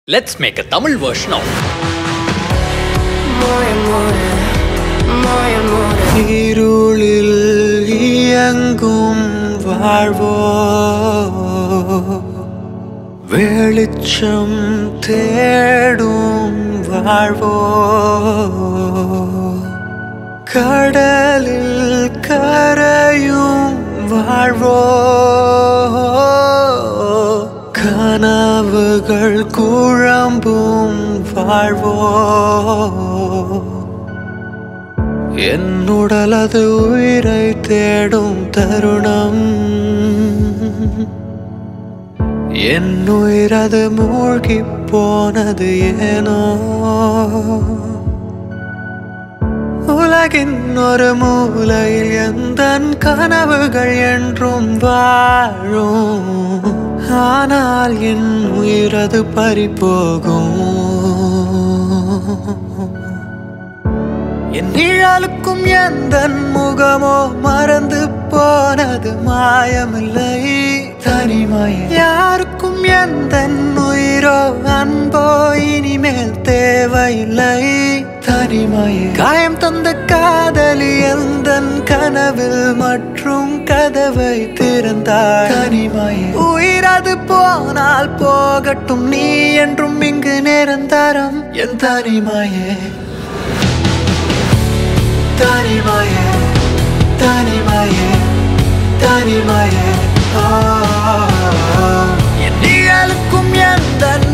Let's make a Tamil version of More and more, more and more. இருளில் இயங்கும் வாழ்வோ வெளிச்சம் தேடும் வாழ்வோ கடலில் கரையும் வாழ்வோ கனவுகள் குழம்பும் வாழ்வோ என்னுடலது உயிரை தேடும் தருணம் என் உயிரது மூழ்கி போனது ஏனோ உலகின் ஒரு மூலையில் எந்த கனவுகள் என்றும் வாழும் ஆனால் என் உயிரது பறிபோகும் என் நிழலுக்கும் எந்த முகமோ மறந்து போனது மாயமில்லை தனிமை யாருக்கும் எந்த உயிரோ அன்போ இனிமேல் தேவையில்லை தனிமை காயம் தந்த காதலி எந்த கனவில் மற்றும் கதவை திறந்தாய் தனிமை உயிரது போனால் போகட்டும் நீ என்றும் இங்கு நிரந்தரம் என் தனிமையே தனிமையே தனிமையே தனிமையே ஆ, என் நிழலுக்கும் எந்த